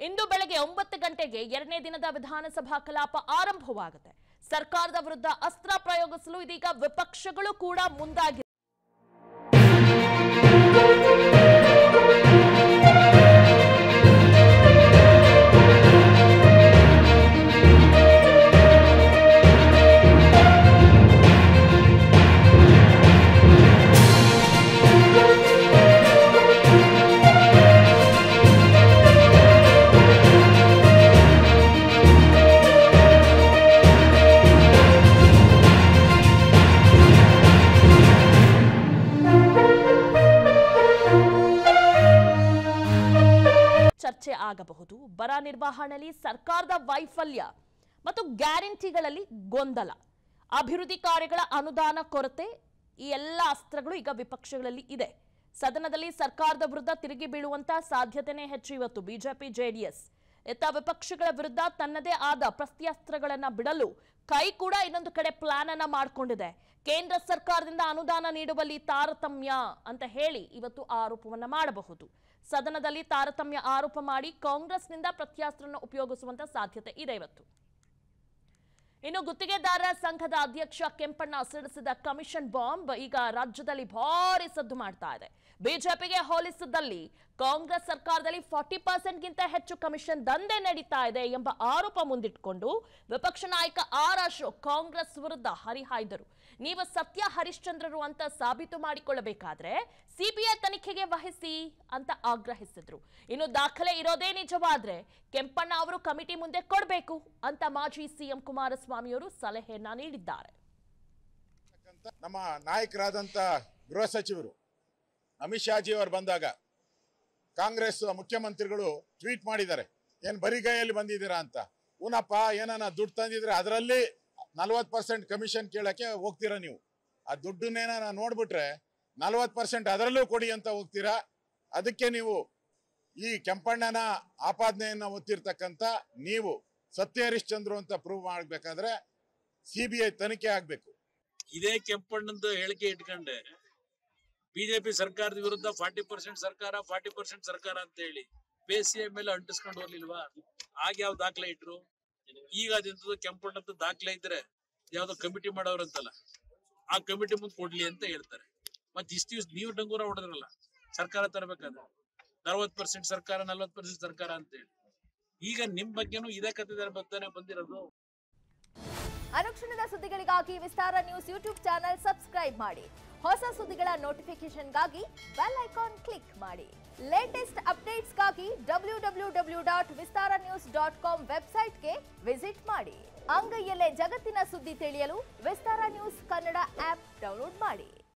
ಇಂದು ಬೆಳಗ್ಗೆ ಒಂಬತ್ತು ಗಂಟೆಗೆ ಎರಡನೇ ದಿನದ ವಿಧಾನಸಭಾ ಕಲಾಪ ಆರಂಭವಾಗುತ್ತೆ ಸರ್ಕಾರದ ವಿರುದ್ಧ ಅಸ್ತ್ರ ಪ್ರಯೋಗಿಸಲು ಇದೀಗ ವಿಪಕ್ಷಗಳು ಕೂಡ ಮುಂದಾಗಿದೆ ಚರ್ಚೆ ಆಗಬಹುದು ಬರ ನಿರ್ವಹಣೆಯಲ್ಲಿ ಸರ್ಕಾರದ ವೈಫಲ್ಯ ಮತ್ತು ಗ್ಯಾರಂಟಿಗಳಲ್ಲಿ ಗೊಂದಲ ಅಭಿವೃದ್ಧಿ ಕಾರ್ಯಗಳ ಅನುದಾನ ಕೊರತೆ ಈ ಎಲ್ಲ ಅಸ್ತ್ರಗಳು ಈಗ ವಿಪಕ್ಷಗಳಲ್ಲಿ ಇದೆ ಸದನದಲ್ಲಿ ಸರ್ಕಾರದ ವಿರುದ್ಧ ತಿರುಗಿ ಬೀಳುವಂತ ಸಾಧ್ಯತೆನೇ ಹೆಚ್ಚು ಇವತ್ತು ಬಿಜೆಪಿ ಜೆಡಿಎಸ್ ಇತ್ತ ವಿಪಕ್ಷಗಳ ವಿರುದ್ಧ ತನ್ನದೇ ಆದ ಪ್ರತ್ಯಸ್ತ್ರಗಳನ್ನ ಬಿಡಲು ಕೈ ಕೂಡ ಇನ್ನೊಂದು ಕಡೆ ಪ್ಲಾನ್ ಅನ್ನ ಮಾಡಿಕೊಂಡಿದೆ ಕೇಂದ್ರ ಸರ್ಕಾರದಿಂದ ಅನುದಾನ ನೀಡುವಲ್ಲಿ ತಾರತಮ್ಯ ಅಂತ ಹೇಳಿ ಇವತ್ತು ಆರೋಪವನ್ನ ಮಾಡಬಹುದು ಸದನದಲ್ಲಿ ತಾರತಮ್ಯ ಆರೋಪ ಮಾಡಿ ಕಾಂಗ್ರೆಸ್ನಿಂದ ಪ್ರತ್ಯಾಸ್ತ್ರನ ಉಪಯೋಗಿಸುವಂತ ಸಾಧ್ಯತೆ ಇದೆ ಇವತ್ತು ಇನ್ನು ಗುತ್ತಿಗೆದಾರರ ಸಂಘದ ಅಧ್ಯಕ್ಷ ಕೆಂಪಣ್ಣ ಸಿಡಿಸಿದ ಕಮಿಷನ್ ಬಾಂಬ್ ಈಗ ರಾಜ್ಯದಲ್ಲಿ ಭಾರಿ ಸದ್ದು ಮಾಡ್ತಾ ಇದೆ ಬಿಜೆಪಿಗೆ ಹೋಲಿಸಿದಲ್ಲಿ ಕಾಂಗ್ರೆಸ್ ಸರ್ಕಾರದಲ್ಲಿ ಫಾರ್ಟಿ ಪರ್ಸೆಂಟ್ಗಿಂತ ಹೆಚ್ಚು ಕಮಿಷನ್ ದಂಧೆ ನಡೀತಾ ಇದೆ ಎಂಬ ಆರೋಪ ಮುಂದಿಟ್ಕೊಂಡು ವಿಪಕ್ಷ ನಾಯಕ ಆರ್ ಅಶೋಕ್ ಕಾಂಗ್ರೆಸ್ ವಿರುದ್ಧ ಹರಿಹಾಯ್ದರು ನೀವು ಸತ್ಯ ಹರಿಶ್ಚಂದ್ರರು ಅಂತ ಸಾಬೀತು ಮಾಡಿಕೊಳ್ಳಬೇಕಾದ್ರೆ ಸಿಬಿಐ ತನಿಖೆಗೆ ವಹಿಸಿ ಅಂತ ಆಗ್ರಹಿಸಿದ್ರು ಇನ್ನು ದಾಖಲೆ ಇರೋದೇ ನಿಜವಾದ್ರೆ ಕೆಂಪಣ್ಣ ಅವರು ಕಮಿಟಿ ಮುಂದೆ ಕೊಡಬೇಕು ಅಂತ ಮಾಜಿ ಸಿಎಂ ಕುಮಾರಸ್ವಾಮಿಯವರು ಸಲಹೆಯನ್ನ ನೀಡಿದ್ದಾರೆ ಅಂತ ನಮ್ಮ ನಾಯಕರಾದಂಥ ಗೃಹ ಸಚಿವರು ಅಮಿತ್ ಶಾಜಿ ಅವರು ಬಂದಾಗ ಕಾಂಗ್ರೆಸ್ ಮುಖ್ಯಮಂತ್ರಿಗಳು ಟ್ವೀಟ್ ಮಾಡಿದ್ದಾರೆ ಏನು ಬರಿಗೈಯಲ್ಲಿ ಬಂದಿದ್ದೀರಾ ಅಂತ ಊನಪ್ಪ ಏನಾನ ದುಡ್ಡು ತಂದಿದ್ರೆ ಅದರಲ್ಲಿ ನಲ್ವತ್ತು ಪರ್ಸೆಂಟ್ ಕಮಿಷನ್ ಕೇಳಕ್ಕೆ ಹೋಗ್ತೀರಾ ನೀವು ಆ ದುಡ್ಡನ್ನೇನ ನೋಡ್ಬಿಟ್ರೆ ನಲ್ವತ್ತು ಪರ್ಸೆಂಟ್ ಅದರಲ್ಲೂ ಕೊಡಿ ಅಂತ ಹೋಗ್ತೀರಾ ಅದಕ್ಕೆ ನೀವು ಈ ಕೆಂಪಣ್ಣನ ಆಪಾದನೆಯನ್ನ ಒತ್ತಿರ್ತಕ್ಕಂಥ ನೀವು ಸತ್ಯ ಹರಿಶ್ಚಂದ್ರು ಅಂತ ಪ್ರೂವ್ ಮಾಡಬೇಕಾದ್ರೆ ಸಿ ಬಿ ಐ ತನಿಖೆ ಆಗಬೇಕು ಇದೇ ಕೆಂಪಣ್ಣಂದು ಹೇಳಿಕೆ ಇಟ್ಕೊಂಡೆ ಬಿಜೆಪಿ ಸರ್ಕಾರದ ವಿರುದ್ಧ ಫಾರ್ಟಿ ಪರ್ಸೆಂಟ್ ಸರ್ಕಾರ ಫಾರ್ಟಿ ಪರ್ಸೆಂಟ್ ಸರ್ಕಾರ ಅಂತ ಹೇಳಿ ಬೇಸಿಯ ಮೇಲೆ ಅಂಟಿಸ್ಕೊಂಡು ಹೋಗ್ಲಿಲ್ವಾ ಆಗ ಯಾವ ದಾಖಲೆ ಇಟ್ರು ಈಗ ಅದೆಂತದ್ದು ಕೆಂಪಣ್ಣದ್ದು ದಾಖಲೆ ಇದ್ರೆ ಯಾವ್ದೋ ಕಮಿಟಿ ಮಾಡೋರಂತಲ್ಲ ಆ ಕಮಿಟಿ ಮುಂದೆ ಕೊಡ್ಲಿ ಅಂತ ಹೇಳ್ತಾರೆ ಮತ್ತೆ ಇಷ್ಟು ದಿವ್ಸ ನೀವು ಡಂಗೂರ ಹೊಡೆದ್ರಲ್ಲ ಸರ್ಕಾರ ತರಬೇಕಾದ್ರೆ ನಲ್ವತ್ ಪರ್ಸೆಂಟ್ ಸರ್ಕಾರ ನಲ್ವತ್ ಪರ್ಸೆಂಟ್ ಸರ್ಕಾರ ಅಂತ ಹೇಳಿ ಈಗ ನಿಮ್ ಬಗ್ಗೆನೂ ಇದೇ ಕತೆ ಬರ್ತಾನೆ ಬಂದಿರೋದು ಅನುಕ್ಷಣದ ಸುದ್ದಿಗಳಿಗಾಗಿ Vistara news YouTube channel subscribe ಮಾಡಿ ಹೊಸ ಸುದ್ದಿಗಳ ನೋಟಿಫಿಕೇಶನ್ಗಾಗಿ ಬೆಲ್ ಐಕಾನ್ ಕ್ಲಿಕ್ ಮಾಡಿ ಲೇಟೆಸ್ಟ್ ಅಪ್ಡೇಟ್ಸ್ಗಾಗಿ W W W dot Vistara news dot com ವೆಬ್ಸೈಟ್ಗೆ ವಿಸಿಟ್ ಮಾಡಿ ಅಂಗೈಯಲ್ಲೇ ಜಗತ್ತಿನ ಸುದ್ದಿ ತಿಳಿಯಲು Vistara news Kannada app download ಮಾಡಿ